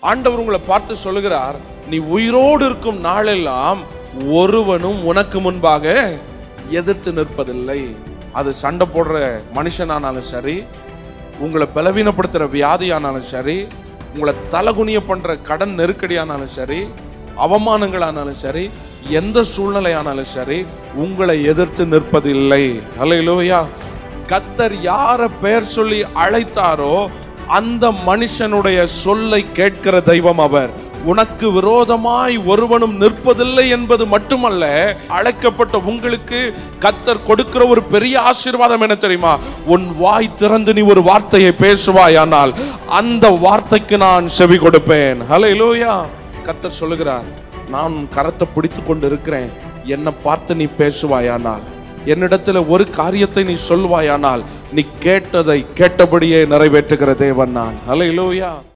ஆண்டவர் உங்களை பார்த்து சொல்லுகிறார் நீ உயிரோடு இருக்கும் நாளெல்லாம் ஒருவனும் உனக்கு முன்பாக எதிர்த்து நிற்பதில்லை அது சண்டை போடுற மனுஷனானாலும் சரி உங்களை பலவீனப்படுத்துற வியாதியானாலும் சரி உங்களை தலகுனிய பண்ற கடன் நெருக்கடியானாலும் சரி அவமானங்களானாலும் சரி எந்த சூழ்நிலையானாலும் சரி உங்களை எதிர்த்து நிற்பதில்லை அல்லையிலோயா கத்தர் யார பெயர் சொல்லி அழைத்தாரோ அந்த மனுஷனுடைய சொல்லை கேட்கிற தெய்வம் அவர் உனக்கு விரோதமாய் ஒருவனும் நிற்பதில்லை என்பது மட்டுமல்ல அழைக்கப்பட்ட உங்களுக்கு கத்தர் கொடுக்கிற ஒரு பெரிய ஆசீர்வாதம் என்ன தெரியுமா உன் வாய் திறந்து நீ ஒரு வார்த்தையை பேசுவாய் ஆனால் அந்த வார்த்தைக்கு நான் செவி கொடுப்பேன் ஹalleluya கத்தர் சொல்லுகிறார் நான் உன் கரத்தை பிடித்து கொண்டு இருக்கிறேன் என்னை பார்த்து நீ பேசுவாயானால் என்னிடத்துல ஒரு காரியத்தை நீ சொல்வாயானால் நீ கேட்டதை கேட்டபடியே நிறைவேற்றுகிற தேவன் நான் ஹalleluya